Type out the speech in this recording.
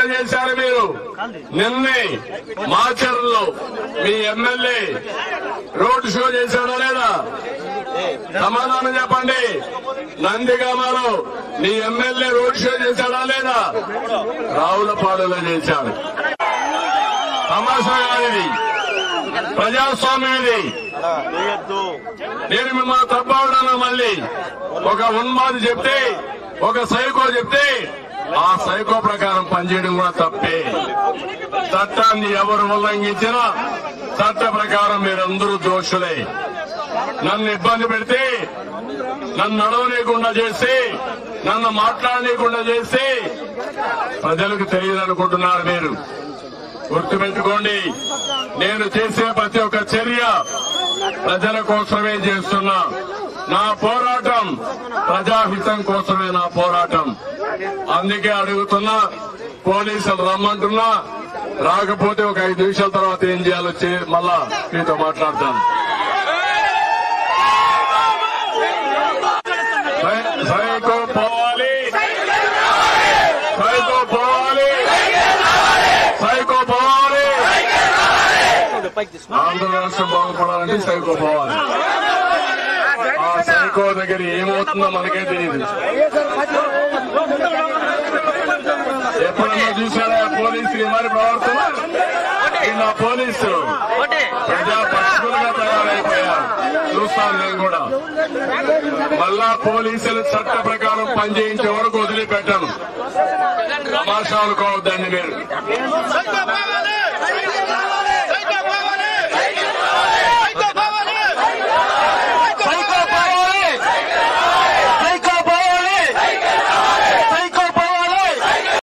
చేశారు మీరు నిన్నే మాచర్లో మీ ఎమ్మెల్యే రోడ్ షో చేశాడా లేదా సమాధానం చెప్పండి నందిగామలో నీ ఎమ్మెల్యే రోడ్ షో చేశాడా లేదా రావులపాడులో చేశాడు తమాషా కానిది ప్రజాస్వామ్యం ఇది నేను మిమ్మల్ని తప్పవడాను మళ్ళీ ఒక ఉన్మాది చెప్తే ఒక సైకో చెప్తే ఆ సైకో ప్రకారం పనిచేయడం కూడా తప్పే చట్టాన్ని ఎవరు ఉల్లంఘించినా చట్ట ప్రకారం మీరందరూ దోషులే నన్ను ఇబ్బంది పెడితే నన్ను నడవనీయకుండా చేసి నన్ను మాట్లాడనీయకుండా చేసి ప్రజలకు తెలియదు అనుకుంటున్నారు మీరు గుర్తుపెట్టుకోండి నేను చేసే ప్రతి ఒక్క చర్య ప్రజల కోసమే చేస్తున్నా నా పోరాటం ప్రజాహితం కోసమే నా పోరాటం అందుకే అడుగుతున్నా పోలీసులు రమ్మంటున్నా రాకపోతే ఒక ఐదు నిమిషాల తర్వాత ఏం చేయాలో చే- మళ్ళా మీతో మాట్లాడతాను సై- సైకో పోవాలి సైకో పోవాలి సైకో పోవాలి ఆంధ్ర రాష్ట్రం బాగుపడాలంటే సైకో పోవాలి ఆ సైకో దగ్గర ఏమవుతుందో మనకే తెలియదు ఎప్పుడన్నా చూసారా పోలీసులు ఈ మరి ప్రవర్తన ఇలా పోలీసులు ప్రజా పక్షులుగా తయారైపోయారు చూస్తాను నేను కూడా మళ్ళా పోలీసులు చట్ట ప్రకారం పనిచేయించే వరకు వదిలిపెట్టాను తమాషా అనుకోవద్దండి మీరు